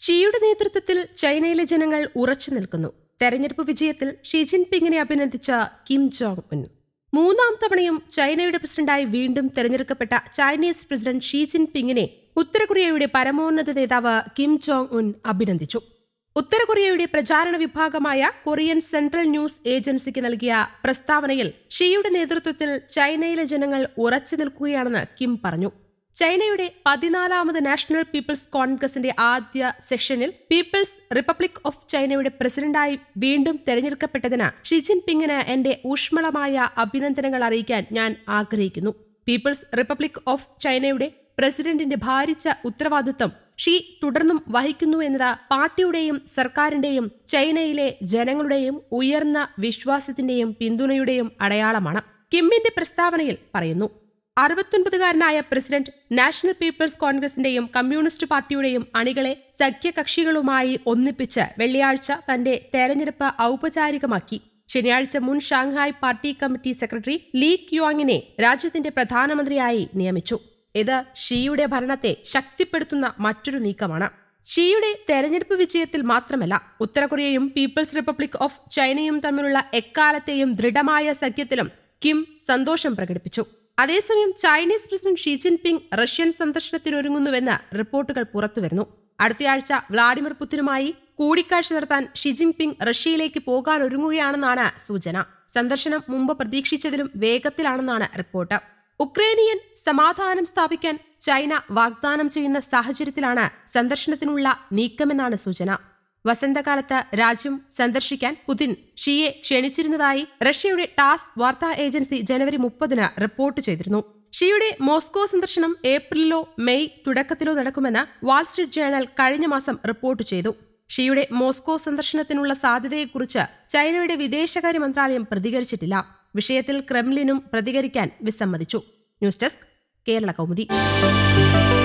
ഷിയുടെ നേതൃത്വത്തിൽ ചൈനയിലെ ജനങ്ങൾ ഉറച്ചു നിൽക്കുന്നു തെരഞ്ഞെടുപ്പ് വിജയത്തിൽ ഷി ജിൻപിങ്ങിനെ അഭിനന്ദിച്ച കിം ജോങ് ഉൻ മൂന്നാം തവണയും ചൈനയുടെ പ്രസിഡന്റായി വീണ്ടും തെരഞ്ഞെടുക്കപ്പെട്ട ചൈനീസ് പ്രസിഡന്റ് ഷി ജിൻപിങ്ങിനെ ഉത്തര കൊറിയയുടെ പരമോന്നത നേതാവ് കിം ജോങ് ഉൻ അഭിനന്ദിച്ചു ഉത്തര കൊറിയയുടെ പ്രചാരണ വിഭാഗമായ കൊറിയൻ സെൻട്രൽ ന്യൂസ് ഏജൻസിക്ക് നൽകിയ പ്രസ്താവനയിൽ ഷിയുടെ നേതൃത്വത്തിൽ ചൈനയിലെ ജനങ്ങൾ ഉറച്ചു നിൽക്കുകയാണെന്ന് കിം പറഞ്ഞു ചൈനയുടെ പതിനാലാമത് നാഷണൽ പീപ്പിൾസ് കോൺഗ്രസിന്റെ ആദ്യ സെഷനിൽ പീപ്പിൾസ് റിപ്പബ്ലിക് ഓഫ് ചൈനയുടെ പ്രസിഡന്റായി വീണ്ടും തെരഞ്ഞെടുക്കപ്പെട്ടതിന് ഷി ജിൻപിങ്ങിന് എന്റെ ഊഷ്മളമായ അഭിനന്ദനങ്ങൾ അറിയിക്കാൻ ഞാൻ ആഗ്രഹിക്കുന്നു പീപ്പിൾസ് റിപ്പബ്ലിക് ഓഫ് ചൈനയുടെ പ്രസിഡന്റിന്റെ ഭാരിച്ച ഉത്തരവാദിത്വം ഷീ തുടർന്നും വഹിക്കുന്നു എന്നത് പാർട്ടിയുടെയും സർക്കാരിന്റെയും ചൈനയിലെ ജനങ്ങളുടെയും ഉയർന്ന വിശ്വാസത്തിന്റെയും പിന്തുണയുടെയും അടയാളമാണ് കിമ്മിന്റെ പ്രസ്താവനയിൽ പറയുന്നു അറുപത്തൊൻപതുകാരനായ പ്രസിഡന്റ് നാഷണൽ പീപ്പിൾസ് കോൺഗ്രസിന്റെയും കമ്മ്യൂണിസ്റ്റ് പാർട്ടിയുടെയും അണികളെ സഖ്യകക്ഷികളുമായി ഒന്നിപ്പിച്ച് വെള്ളിയാഴ്ച തന്റെ തെരഞ്ഞെടുപ്പ് ഔപചാരികമാക്കി ശനിയാഴ്ച മുൻ Shanghai party committee secretary Li ക്യുവാങ്ങിനെ രാജ്യത്തിന്റെ പ്രധാനമന്ത്രിയായി നിയമിച്ചു ഇത് ഷിയുടെ ഭരണത്തെ ശക്തിപ്പെടുത്തുന്ന മറ്റൊരു നീക്കമാണ് ഷിയുടെ തെരഞ്ഞെടുപ്പ് വിജയത്തിൽ മാത്രമല്ല ഉത്തര കൊറിയയും പീപ്പിൾസ് റിപ്പബ്ലിക് ഓഫ് ചൈനയും തമ്മിലുള്ള എക്കാലത്തെയും ദൃഢമായ സഖ്യത്തിലും കിം സന്തോഷം പ്രകടിപ്പിച്ചു അതേസമയം Chinese president Xi Jinping Russian സന്ദർശനത്തിനൊരുങ്ങുന്നുവെന്ന് റിപ്പോർട്ടുകൾ പുറത്തുവരുന്നു അടുത്തയാഴ്ച വ്ളാഡിമിർ പുത്തിനുമായി കൂടിക്കാഴ്ച നടത്താൻ ഷി ജിൻപിങ് റഷ്യയിലേക്ക് പോകാൻ ഒരുങ്ങുകയാണെന്നാണ് സൂചന സന്ദർശനം മുമ്പ് പ്രതീക്ഷിച്ചതിലും വേഗത്തിലാണെന്നാണ് റിപ്പോർട്ട് ഉക്രൈനിയൻ സമാധാനം സ്ഥാപിക്കാൻ ചൈന വാഗ്ദാനം ചെയ്യുന്ന സാഹചര്യത്തിലാണ് സന്ദർശനത്തിനുള്ള നീക്കമെന്നാണ് സൂചന വസന്തകാലത്ത് രാജ്യം സന്ദർശിക്കാൻ പുതിൻ ഷിയെ ക്ഷണിച്ചിരുന്നതായി റഷ്യയുടെ ടാസ് വാർത്താ ഏജൻസി ജനുവരി മുപ്പതിന് റിപ്പോർട്ട് ചെയ്തിരുന്നു ഷിയുടെ മോസ്കോ സന്ദർശനം ഏപ്രിലിലോ മെയ് തുടക്കത്തിലോ നടക്കുമെന്ന് വാൾസ്ട്രീറ്റ് ജേണൽ കഴിഞ്ഞ മാസം റിപ്പോർട്ട് ചെയ്തു ഷിയുടെ മോസ്കോ സന്ദർശനത്തിനുള്ള സാധ്യതയെക്കുറിച്ച് ചൈനയുടെ വിദേശകാര്യ മന്ത്രാലയം പ്രതികരിച്ചിട്ടില്ല വിഷയത്തിൽ ക്രെംലിനും പ്രതികരിക്കാൻ വിസമ്മതിച്ചു ന്യൂസ് ഡെസ്ക് കേരള കൗമുദി